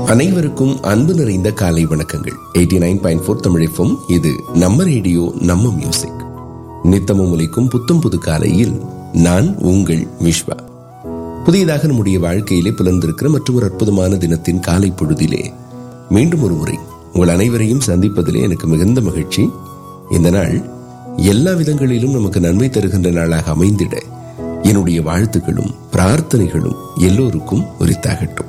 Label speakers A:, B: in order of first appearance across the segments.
A: அனைவருக்கும் அன்பு நிறைந்த காலை வணக்கங்கள் எயிட்டி நைன் பாயிண்ட் ஃபோர் தமிழிப்பும் இது நம்ம ரேடியோ நம்ம மியூசிக் நித்தமும் ஒலிக்கும் புத்தம் புது காலையில் நான் உங்கள் விஸ்வா புதியதாக நம்முடைய வாழ்க்கையிலே பிளந்திருக்கிற மற்றும் ஒரு அற்புதமான தினத்தின் காலை பொழுதிலே மீண்டும் ஒரு முறை உங்கள் அனைவரையும் சந்திப்பதிலே எனக்கு மிகுந்த மகிழ்ச்சி இந்த நாள் எல்லா விதங்களிலும் நமக்கு நன்மை தருகின்ற நாளாக அமைந்திட என்னுடைய வாழ்த்துக்களும் பிரார்த்தனைகளும் எல்லோருக்கும் உரித்தாகட்டும்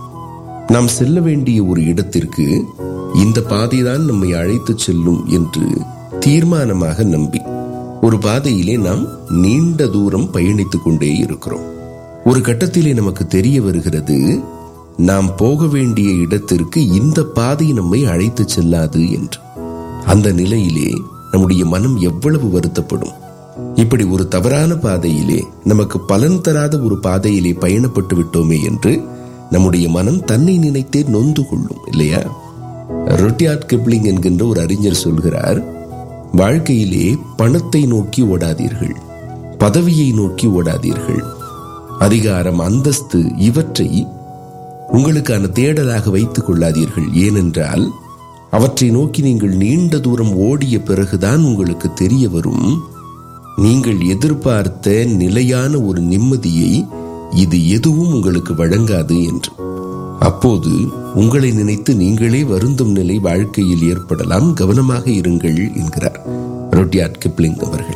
A: நாம் செல்ல வேண்டிய ஒரு இடத்திற்கு இந்த பாதைதான் நம்மை அழைத்துச் செல்லும் என்று தீர்மானமாக நம்பி ஒரு பாதையிலே நாம் நீண்ட தூரம் பயணித்துக் கொண்டே இருக்கிறோம் ஒரு கட்டத்திலே நமக்கு தெரிய வருகிறது நாம் போக வேண்டிய இடத்திற்கு இந்த பாதை நம்மை அழைத்துச் செல்லாது என்று அந்த நிலையிலே நம்முடைய மனம் எவ்வளவு வருத்தப்படும் இப்படி ஒரு தவறான பாதையிலே நமக்கு பலன் தராத ஒரு பாதையிலே பயணப்பட்டு விட்டோமே என்று நம்முடைய மனம் தன்னை நினைத்தே நொந்து கொள்ளும் இல்லையா ரொட்டியாட் கிப்ளிங் என்கின்ற ஒரு அறிஞர் சொல்கிறார் வாழ்க்கையிலே பணத்தை நோக்கி ஓடாதீர்கள் பதவியை நோக்கி ஓடாதீர்கள் அதிகாரம் அந்தஸ்து இவற்றை உங்களுக்கான தேடலாக வைத்துக் கொள்ளாதீர்கள் ஏனென்றால் அவற்றை நோக்கி நீங்கள் நீண்ட தூரம் ஓடிய பிறகுதான் உங்களுக்கு தெரிய வரும் நீங்கள் எதிர்பார்த்த நிலையான ஒரு நிம்மதியை இது எதுவும் உங்களுக்கு வழங்காது என்று அப்போது உங்களை நினைத்து நீங்களே வருந்தும் நிலை வாழ்க்கையில் ஏற்படலாம் கவனமாக இருங்கள் என்கிறார் ரொட்டியாட் கிப்ளிங் அவர்கள்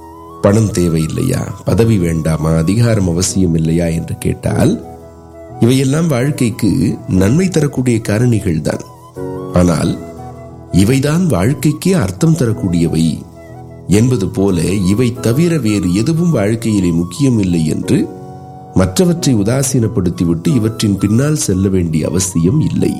A: பணம் தேவையில்லையா பதவி வேண்டாமா அதிகாரம் அவசியம் இல்லையா என்று கேட்டால் இவையெல்லாம் வாழ்க்கைக்கு நன்மை தரக்கூடிய காரணிகள் தான் ஆனால் இவைதான் வாழ்க்கைக்கே அர்த்தம் தரக்கூடியவை என்பது போல இவை தவிர வேறு எதுவும் வாழ்க்கையிலே முக்கியமில்லை என்று மற்றவற்றை உதாசீனப்படுத்திவிட்டு இவற்றின் பின்னால் செல்ல வேண்டிய அவசியம் இல்லை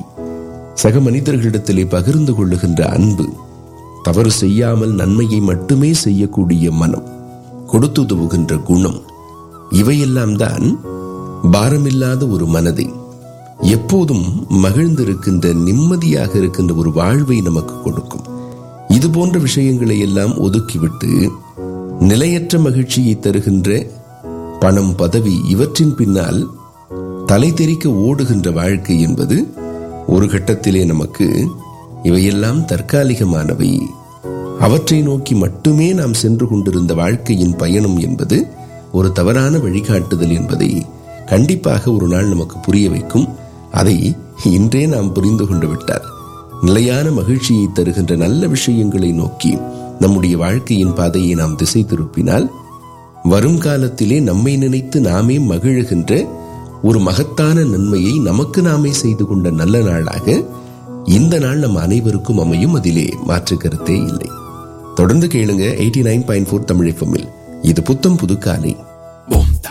A: சக மனிதர்களிடத்திலே பகிர்ந்து கொள்ளுகின்ற அன்பு தவறு செய்யாமல் நன்மையை மட்டுமே செய்யக்கூடிய மனம் கொடுத்துதவுகின்ற குணம் இவையெல்லாம் தான் பாரமில்லாத ஒரு மனதை எப்போதும் மகிழ்ந்திருக்கின்ற நிம்மதியாக இருக்கின்ற ஒரு வாழ்வை நமக்கு கொடுக்கும் இது போன்ற விஷயங்களை எல்லாம் ஒதுக்கிவிட்டு நிலையற்ற மகிழ்ச்சியை தருகின்ற பணம் பதவி இவற்றின் பின்னால் தலை தெறிக்க ஓடுகின்ற வாழ்க்கை என்பது ஒரு கட்டத்திலே நமக்கு இவையெல்லாம் தற்காலிகமானவை அவற்றை நோக்கி மட்டுமே நாம் சென்று கொண்டிருந்த வாழ்க்கையின் பயணம் என்பது ஒரு தவறான வழிகாட்டுதல் என்பதை கண்டிப்பாக ஒரு நாள் நமக்கு புரிய வைக்கும் அதை இன்றே நாம் புரிந்து கொண்டு விட்டார் நிலையான மகிழ்ச்சியை தருகின்ற நல்ல விஷயங்களை நோக்கி நம்முடைய வாழ்க்கையின் பாதையை நாம் திசை திருப்பினால் வருங்காலத்திலே நம்மை நினைத்து நாமே மகிழுகின்ற ஒரு மகத்தான நன்மையை நமக்கு நாமே செய்து கொண்ட நல்ல நாளாக இந்த நாள் நம் அனைவருக்கும் அமையும் அதிலே மாற்று கருத்தே இல்லை தொடர்ந்து கேளுங்க eighty nine point four Tamil இது புத்தம் புது காலை